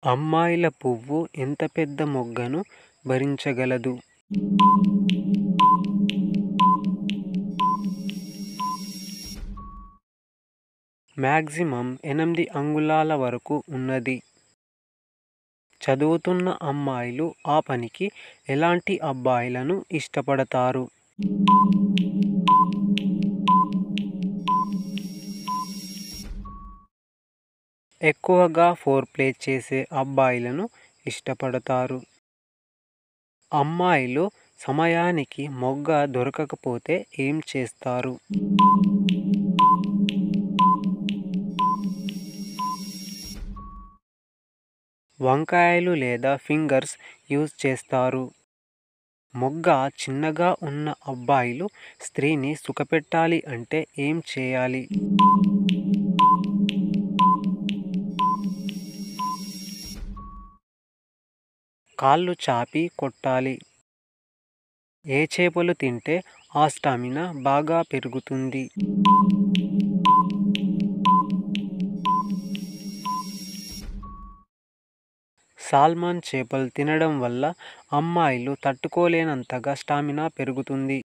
అమ్మాయిల పువ్వు ఎంత పెద్ద మొగ్గను భరించగలదు? మాగ్జిమమ్ ఎనిమిది అంగుళాల వరకు ఉన్నది. చదువుతున్న అమ్మాయిలు ఆ పనికి ఎలాంటి అబ్బాయిలను ఇష్టపడతారు? ఎక్కువగా ఫోర్ ప్లే చేసే అబ్బాయిలను ఇష్టపడతారు. అమ్మాయిలు సమయానికి మొగ్గ దొరకకపోతే ఏం చేస్తారు? వంకాయలు లేదా ఫింగర్స్ యూజ్ చేస్తారు. మొగ్గ చిన్నగా ఉన్న అబ్బాయిలు స్త్రీని సుఖపెట్టాలి అంటే ఏం చేయాలి? కాళ్ళు చాపి కొట్టాలి. ఏ చేపలు తింటే ఆ స్టామినా బాగా పెరుగుతుంది? సాల్మన్ చేపలు తినడం వల్ల అమ్మాయిలు తట్టుకోలేనంతగా స్టామినా పెరుగుతుంది.